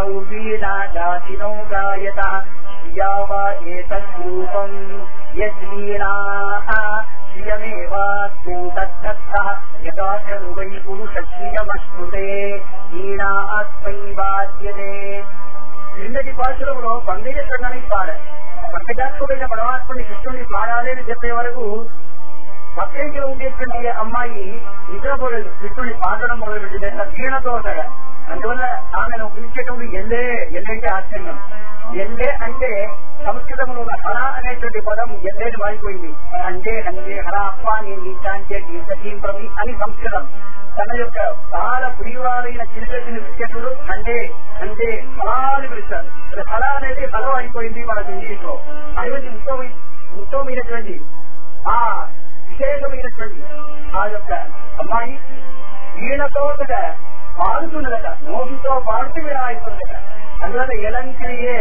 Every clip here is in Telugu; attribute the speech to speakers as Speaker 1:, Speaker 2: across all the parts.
Speaker 1: వీణా జాతినో గాయత శ్రియా వా ఏతద్రూపం యద్వీణా శ్రియమేవాస్తు తత్తః యదా ఖలు వై పురుషశ్రియమశ్నుతే వీణా అస్మై వాద్యతే క్రిందటి పాశురంలో బంగయ్య చండానికి పాడారు భక్తజాతకుడైన పరమాత్ముని కృష్ణుని పాడాలి అని చెప్పే వరకు పక్కింటిలో ఉండేటువంటి అమ్మాయి నిద్రపోలేదు కృష్ణుని పాడడం మొదలుపెట్టింది ఎంత వీణతో ఉండగా అందువల్ల ఆమెను పిలిచేటప్పుడు ఎల్లే ఎల్లంటే ఆశ్చర్యం ఎల్లే అంటే సంస్కృతంలో ఉన్న హర అనేటువంటి పదం ఎల్లేని మారిపోయింది అంటే అంటే హర అప్ప నేను నీచాంటే ప్రతి అని సంస్కృతం తన యొక్క చాలా ప్రియురాలైన చిరుగతిని విద్యకుడు అంటే అంటే హలా అని పిలుస్తారు హల అనేది హలో అయిపోయింది మనకు ఇంగ్లీష్ లో అటువంటి ఉత్తమ ఉత్తమమైనటువంటి ఆ విశేషమైనటువంటి ఆ యొక్క అమ్మాయి వీణతో పాడుతున్నదట నోటితో పాడుతూ వినాయిస్తుందట అందువల్ల ఎలంకిరియే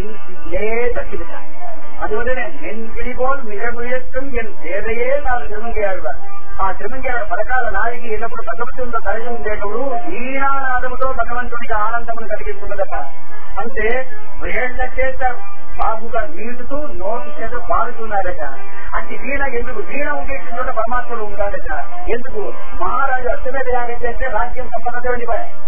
Speaker 1: లేత చిలుక അതുപോലെ നെൻകിടിപോൽ മിഴമുയർത്തും എൻ ദേവയെ നാൾ തിരുമങ്കയാഴ്വാർ ఆ తిరుమంగారు పథకాల నాయకి ఎల్లప్పుడు భగవంతుడితో కలిసి ఉండేటప్పుడు వీణానాదముతో భగవంతుడికి ఆనందమును కలిగిస్తున్నదట అంటే వేళ్ల చేత బాగుగా నీటుతూ నోటి చేత పాడుతున్నారట అంటే వీణ ఎందుకు వీణ ఉండేటువంటి చోట పరమాత్ముడు ఉంటాడట ఎందుకు మహారాజు అష్టమేధ యాగం చేస్తే రాజ్యం సంపన్నటువంటి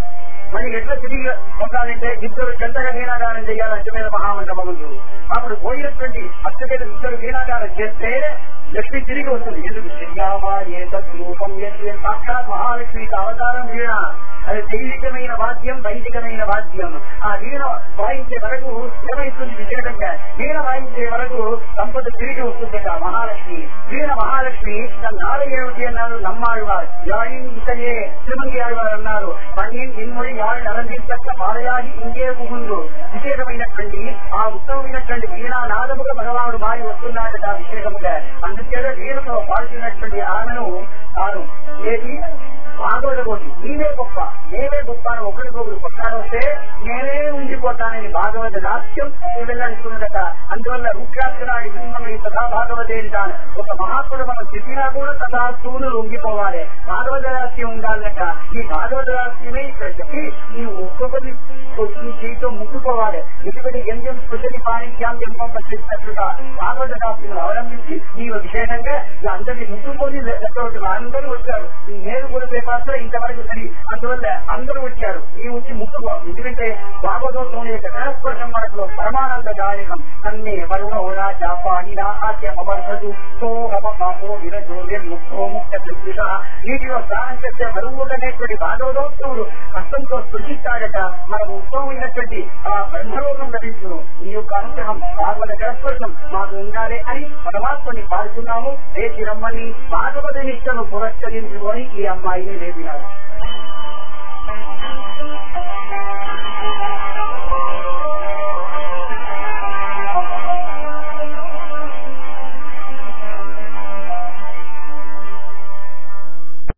Speaker 1: మరి ఎట్లా తిరిగి పొందాలంటే ఇద్దరు చెంతగా వీణాగానం చేయాలి అష్టమేధ మహామండపములు అప్పుడు పోయినటువంటి అష్టమేధ ఇద్దరు వీణాగానం చేస్తే లక్ష్మి తిరిగి వస్తుంది ఎందుకు శ్రీయావా ఏతూపం సాక్షాత్ మహాలక్ష్మికి అవతారం వీణ అది దైవికమైన వాద్యం వైదికమైన వాద్యం ఆ వీణ వాయించే వరకు ఏమైతుంది విశేషంగా వీణ వాయించే వరకు సంపద తిరిగి వస్తుందట మహాలక్ష్మి వీణ మహాలక్ష్మి నాలుగు ఏమిటి అన్నారు నమ్మాழ்వారు యాழின் ఇతనే తిరుమంగి ఆழ்వారు అన్నారు పన్నీన్ ఇన్మొழி யாழ் నరందించక్క పాలయాగి ఇంకే పుగుందు విశేషమైనటువంటి ఆ ఉత్తమమైనటువంటి వీణా నాదముగా భగవానుడు మారి వస్తున్నాడట విశేషముగా అందుచేత వీణతో పాడుతున్నటువంటి ఆమెను తాను ఏది భాగవతగోటి నీవే గొప్ప నేనే గొప్ప అని ఒకరికొకరు కొట్టాడొస్తే నేనే ఉండిపోతానని భాగవత దాస్యం వెళ్ళనుకున్నదట అందువల్ల రూపాక్షరాడి బృందమై సదా భాగవతే అంటాను ఒక మహాత్ముడు మనం చెప్పినా కూడా సదా సూనులు ఉంగిపోవాలి భాగవత దాస్యం ఉండాలట ఈ భాగవత దాస్యమే ఇక్కడ చెప్పి నీ ఒక్కొక్కరిని నీ చేతితో ముట్టుకోవాలి ఎందుకంటే ఎంఎం స్పెషల్ పాణిత్యాం ఎంపం పట్టినట్లుగా భాగవత దాస్యం అవలంబించి నీవు విశేషంగా అందరినీ ముట్టుకొని లెక్కవచ్చు అందరూ వచ్చారు ఈ నేను కూడా పేపర్లో ఇంతవరకు సరి అందువల్ల అందరూ వచ్చారు ఈ వచ్చి ముట్టుకో ఎందుకంటే భాగవతం యొక్క కరస్పర్శం మనకు పరమానంద దాయకం అన్ని వరుణ ఓడా జాప అనిరా ఆద్యం అవర్ధదు సోహమ పాపో విరజో ముక్తో ముక్త ప్రత్యుష వీటిలో స్నానం చేస్తే బరువులనేటువంటి భాగవతోత్సవుడు హస్తంతో స్పృశిస్తాడట మన ఉత్తమమైనటువంటి ఆ బ్రహ్మలోకం లభించును ఈ యొక్క అనుగ్రహం భాగవత కరస్పర్శం మాకు ఉండాలి అని పరమాత్మని పాడుతున్నాము లేచి రమ్మని భాగవత నిష్టను పురస్కరించుకొని ఈ అమ్మాయిని లేపినారు